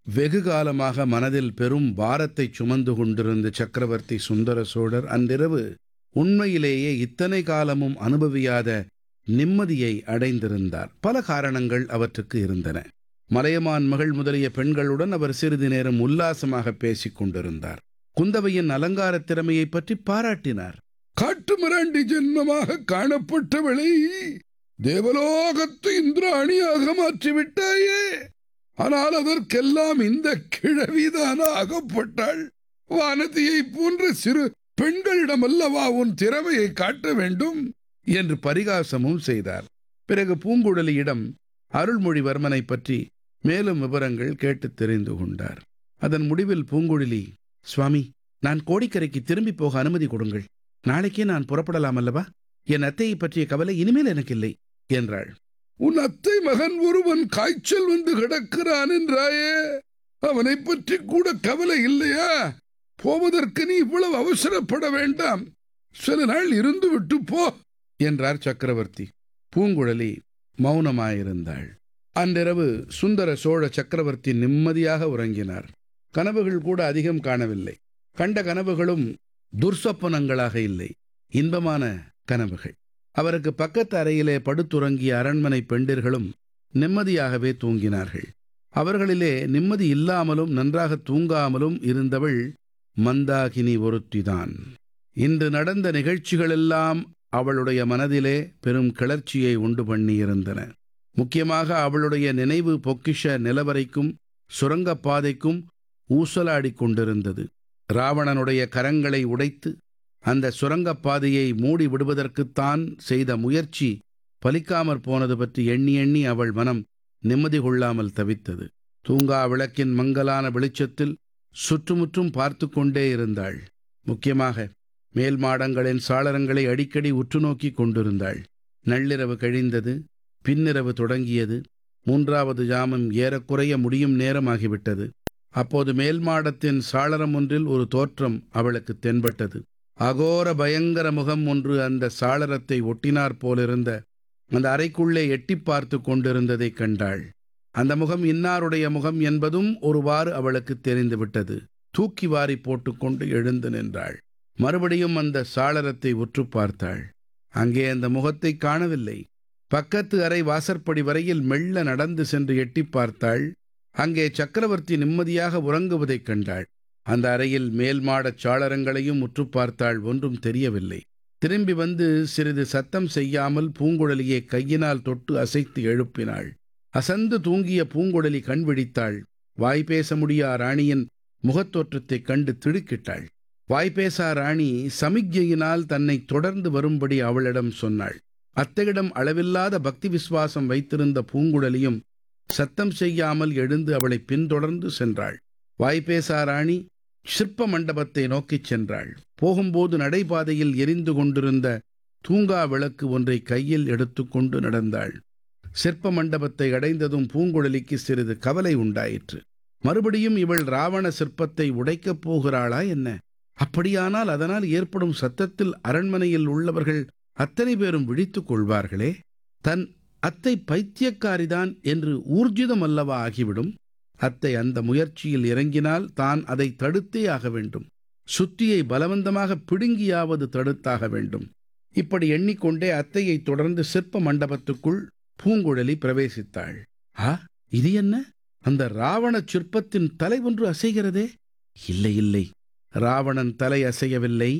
வெகு காலமாக மனதில் பெரும் பாரத்தை சுமந்து கொண்டிருந்த சக்கரவர்த்தி சுந்தர சோழர் அன்றிரவு உண்மையிலேயே இத்தனை காலமும் அனுபவியாத நிம்மதியை அடைந்திருந்தார் பல காரணங்கள் அவற்றுக்கு இருந்தன மலையமான் மகள் முதலிய பெண்களுடன் அவர் சிறிது நேரம் உல்லாசமாக பேசிக் கொண்டிருந்தார் குந்தவையின் அலங்கார திறமையைப் பற்றி பாராட்டினார் காட்டுமிராண்டி ஜென்மமாக காணப்பட்டவளை தேவலோகத்து இந்திராணியாக மாற்றிவிட்டாயே ஆனால் அதற்கெல்லாம் இந்த கிழவிதான அகப்பட்டாள் வானதியைப் போன்ற சிறு பெண்களிடமல்லவா உன் திறமையை காட்ட வேண்டும் என்று பரிகாசமும் செய்தார் பிறகு பூங்குழலியிடம் அருள்மொழிவர்மனை பற்றி மேலும் விவரங்கள் கேட்டு தெரிந்து கொண்டார் அதன் முடிவில் பூங்குழலி சுவாமி நான் கோடிக்கரைக்கு திரும்பி போக அனுமதி கொடுங்கள் நாளைக்கே நான் புறப்படலாம் அல்லவா என் அத்தையை பற்றிய கவலை இனிமேல் எனக்கு இல்லை என்றாள் உன் அத்தை மகன் ஒருவன் காய்ச்சல் வந்து கிடக்கிறான் என்றாயே அவனை பற்றி கூட கவலை இல்லையா போவதற்கு நீ இவ்வளவு அவசரப்பட வேண்டாம் சில நாள் இருந்து விட்டு போ என்றார் சக்கரவர்த்தி பூங்குழலி மௌனமாயிருந்தாள் அன்றிரவு சுந்தர சோழ சக்கரவர்த்தி நிம்மதியாக உறங்கினார் கனவுகள் கூட அதிகம் காணவில்லை கண்ட கனவுகளும் துர்சொப்பனங்களாக இல்லை இன்பமான கனவுகள் அவருக்கு பக்கத்து அறையிலே படுத்துறங்கிய அரண்மனை பெண்டிர்களும் நிம்மதியாகவே தூங்கினார்கள் அவர்களிலே நிம்மதி இல்லாமலும் நன்றாக தூங்காமலும் இருந்தவள் மந்தாகினி ஒருத்திதான் இன்று நடந்த நிகழ்ச்சிகளெல்லாம் அவளுடைய மனதிலே பெரும் கிளர்ச்சியை உண்டு பண்ணியிருந்தன முக்கியமாக அவளுடைய நினைவு பொக்கிஷ நிலவரைக்கும் சுரங்கப்பாதைக்கும் ஊசலாடிக் கொண்டிருந்தது ராவணனுடைய கரங்களை உடைத்து அந்த சுரங்கப்பாதையை மூடி விடுவதற்குத்தான் செய்த முயற்சி பலிக்காமற் போனது பற்றி எண்ணி எண்ணி அவள் மனம் நிம்மதி கொள்ளாமல் தவித்தது தூங்கா விளக்கின் மங்கலான வெளிச்சத்தில் சுற்றுமுற்றும் பார்த்து கொண்டே இருந்தாள் முக்கியமாக மேல் மாடங்களின் சாளரங்களை அடிக்கடி உற்று நோக்கி கொண்டிருந்தாள் நள்ளிரவு கழிந்தது பின்னிரவு தொடங்கியது மூன்றாவது ஜாமம் ஏறக்குறைய முடியும் நேரமாகிவிட்டது அப்போது மேல் மாடத்தின் சாளரம் ஒன்றில் ஒரு தோற்றம் அவளுக்கு தென்பட்டது அகோர பயங்கர முகம் ஒன்று அந்த சாளரத்தை ஒட்டினாற் போலிருந்த அந்த அறைக்குள்ளே எட்டி பார்த்து கொண்டிருந்ததைக் கண்டாள் அந்த முகம் இன்னாருடைய முகம் என்பதும் ஒருவாறு அவளுக்கு தெரிந்துவிட்டது தூக்கி வாரி போட்டுக்கொண்டு எழுந்து நின்றாள் மறுபடியும் அந்த சாளரத்தை உற்று பார்த்தாள் அங்கே அந்த முகத்தை காணவில்லை பக்கத்து அறை வாசற்படி வரையில் மெல்ல நடந்து சென்று எட்டி பார்த்தாள் அங்கே சக்கரவர்த்தி நிம்மதியாக உறங்குவதைக் கண்டாள் அந்த அறையில் மேல் மாடச் சாளரங்களையும் உற்று பார்த்தாள் ஒன்றும் தெரியவில்லை திரும்பி வந்து சிறிது சத்தம் செய்யாமல் பூங்குழலியை கையினால் தொட்டு அசைத்து எழுப்பினாள் அசந்து தூங்கிய பூங்குழலி கண் விழித்தாள் வாய் பேச முடியா ராணியின் முகத்தோற்றத்தைக் கண்டு திடுக்கிட்டாள் வாய்பேசா ராணி சமிக்ஞையினால் தன்னை தொடர்ந்து வரும்படி அவளிடம் சொன்னாள் அத்தையிடம் அளவில்லாத பக்தி விசுவாசம் வைத்திருந்த பூங்குழலியும் சத்தம் செய்யாமல் எழுந்து அவளை பின்தொடர்ந்து சென்றாள் வாய்பேசா ராணி சிற்ப மண்டபத்தை நோக்கிச் சென்றாள் போகும்போது நடைபாதையில் எரிந்து கொண்டிருந்த தூங்கா விளக்கு ஒன்றை கையில் எடுத்துக்கொண்டு நடந்தாள் சிற்ப மண்டபத்தை அடைந்ததும் பூங்குழலிக்கு சிறிது கவலை உண்டாயிற்று மறுபடியும் இவள் ராவண சிற்பத்தை உடைக்கப் போகிறாளா என்ன அப்படியானால் அதனால் ஏற்படும் சத்தத்தில் அரண்மனையில் உள்ளவர்கள் அத்தனை பேரும் விழித்துக் கொள்வார்களே தன் அத்தை பைத்தியக்காரிதான் என்று ஊர்ஜிதம் அல்லவா ஆகிவிடும் அத்தை அந்த முயற்சியில் இறங்கினால் தான் அதை தடுத்தே ஆக வேண்டும் சுத்தியை பலவந்தமாக பிடுங்கியாவது தடுத்தாக வேண்டும் இப்படி எண்ணிக்கொண்டே அத்தையை தொடர்ந்து சிற்ப மண்டபத்துக்குள் பூங்குழலி பிரவேசித்தாள் ஆ இது என்ன அந்த ராவண சிற்பத்தின் தலை ஒன்று அசைகிறதே இல்லை இல்லை ராவணன் தலை அசையவில்லை